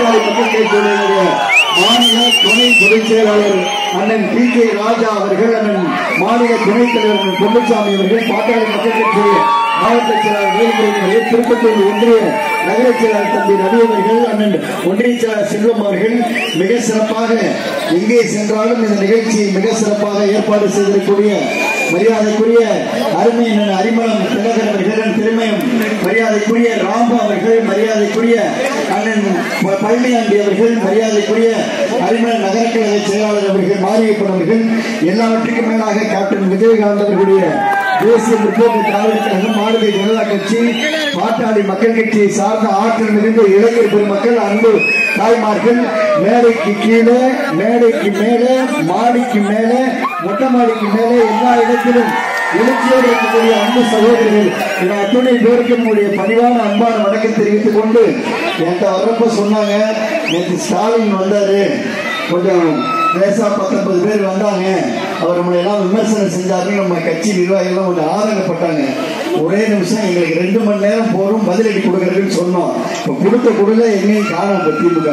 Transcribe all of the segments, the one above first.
பாட்டாளி மக்கள் கட்சியினுடைய மாநில துணை பொதுச் செயலாளர் அண்ணன் பி கே ராஜா அவர்கள் அண்ணன் மாநில துணைத் தலைவர் அண்ணன் பொன்னுசாமி அவர்கள் பாட்டாளி மக்கள் கட்சி மாவட்ட செயலாளர் வேலுமுறை திருப்பத்தூர் ஒன்றிய நகர செயலாளர் தம்பி ரவி அவர்கள் அண்ணன் ஒன்றிய செயலாளர் செல்வம் அவர்கள் மிக சிறப்பாக எங்கே சென்றாலும் இந்த நிகழ்ச்சியை மிக சிறப்பாக ஏற்பாடு செய்திருக்கக்கூடிய மரியாதைக்குரிய அருமை அண்ணன் அரிமளம் திலகர் அவர்கள் அண்ணன் திருமயம் மரியாதைக்குரிய ராம்பு அவர்கள் மரியாதைக்குரிய அண்ணன் ப- பழனியாண்டி அவர்கள் மரியாதைக்குரிய அரிமளம் நகரக்கழக செயலாளர் அவர்கள் மாரியப்பன் அவர்கள் எல்லாவற்றுக்கும் மேலாக கேப்டன் விஜயகாந்த் அவர்களுடைய தேசிய முற்போக்கு திராவிட கழகம் மாநில ஜனதா கட்சி பாட்டாளி மக்கள் கட்சியை சார்ந்த ஆற்றல் மிகுந்த இளைஞர் பெருமக்கள் அன்பு தாய்மார்கள் மேடைக்கு கீழே மேடைக்கு மேலே மாடிக்கு மேலே மொட்டை மாடிக்கு மேலே எல்லா இடத்திலும் எழுச்சியோடு இருக்கக்கூடிய அன்பு சகோதரர்கள் என அத்துணை பேருக்கு நம்முடைய பணிவான அன்பான வணக்கம் தெரிவித்துக் கொண்டு என்கிட்ட வர்றப்ப சொன்னாங்க நேற்று ஸ்டாலின் வந்தாரு கொஞ்சம் பேசா பத்தொன்பது பேர் வந்தாங்க அவர் நம்மளை எல்லாம் விமர்சனம் செஞ்சாருன்னு நம்ம கட்சி நிர்வாகிகள் கொஞ்சம் ஆதங்கப்பட்டாங்க ஒரே நிமிஷம் எங்களுக்கு ரெண்டு மணி நேரம் போரும் பதிலடி கொடுக்கறதுன்னு சொன்னோம் இப்போ கொடுத்த கொடுல எங்கேயும் காணோம் இப்போ திமுக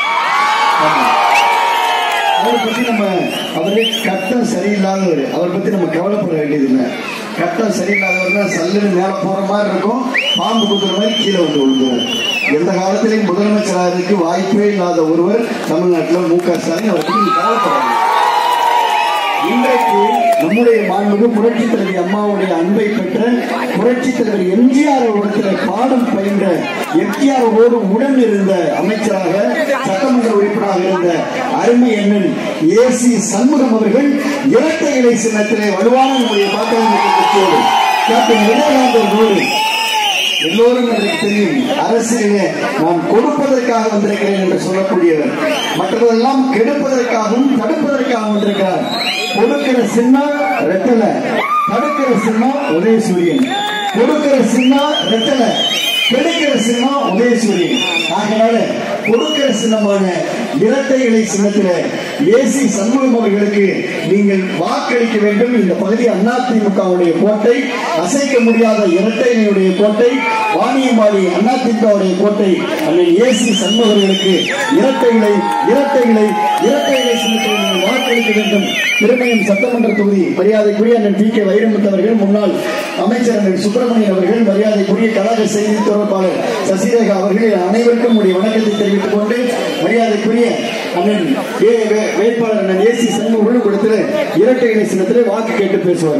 அவரை பத்தி நம்ம அவரே கட்டம் சரியில்லாதவர் அவரை பத்தி நம்ம கவலைப்பட வேண்டியதில்லை கட்டம் சரியில்லாதவர்னா சல்லுன்னு மேல போற மாதிரி இருக்கும் பாம்பு குத்துற மாதிரி கீழே வந்து விழுந்துவார் எந்த காலத்திலையும் முதலமைச்சராகிறதுக்கு வாய்ப்பே இல்லாத ஒருவர் தமிழ்நாட்டில் மு க ஸ்டாலின் அவரை பத்தி நீங்க கவலைப்படாதீங்க இன்றைக்கு நம்முடைய மாண்புக்கு புரட்சி தலைவி அம்மாவுடைய அன்பை பெற்ற புரட்சி தலைவர் எம்ஜிஆர் இடத்துல பாடம் பயின்ற எம்ஜிஆரோடு உடன் இருந்த அமைச்சராக சட்டமன்ற உறுப்பினராக இருந்த அருமை அண்ணன் ஏசி சண்முகம் அவர்கள் இரட்டை இலை சின்னத்திலே வலுவான நம்முடைய பாட்டாளி கட்சியோடு கேப்டன் விஜயகாந்த் அவர்களோடு எல்லோரும் எனக்கு தெரியும் அரசியலே நான் கொடுப்பதற்காக வந்திருக்கிறேன் என்று சொல்லக்கூடியவர் மற்றதெல்லாம் கெடுப்பதற்காகவும் தடுப்பதற்காக வந்திருக்கிறார் கொடுக்கிற சின்னம் ரெட்டலை தடுக்கிற சின்னம் உதயசூரியன் கொடுக்கிற சின்னம் ரெட்டலை கெடுக்கிற சின்னம் உதயசூரியன் ஆகையால கொடுக்கிற சின்னமான இரட்டை இலை சின்னத்தில ஏசி சண்முகம் அவர்களுக்கு நீங்கள் வாக்களிக்க வேண்டும் இந்த பகுதி அதிமுகவுடைய கோட்டை அசைக்க முடியாத இரட்டை இலையுடைய கோட்டை வாணியம்பாடி அதிமுகவுடைய கோட்டை அண்ணன் ஏசி சண்முகர்களுக்கு இரட்டை இலை இரட்டை இலை இரட்டை இலை சின்னத்தில் நீங்கள் வாக்களிக்க வேண்டும் திருமயம் சட்டமன்ற தொகுதி மரியாதைக்குரிய அண்ணன் டி கே வைரமுத்து அவர்கள் முன்னாள் அமைச்சர் அண்ணன் சுப்பிரமணியன் அவர்கள் மரியாதைக்குரிய கழக செய்தி தொடர்பாளர் சசிரேகா அவர்கள் அனைவருக்கும் உடைய வணக்கத்தை தெரிவித்துக் கொண்டு மரியாதைக்குரிய அண்ணன் வே- வே- வேட்பாளர் அண்ணன் ஏசி சண்முகம் கொடுத்து இரட்டை இலை சின்னத்திலே வாக்கு கேட்டு பேசுவார்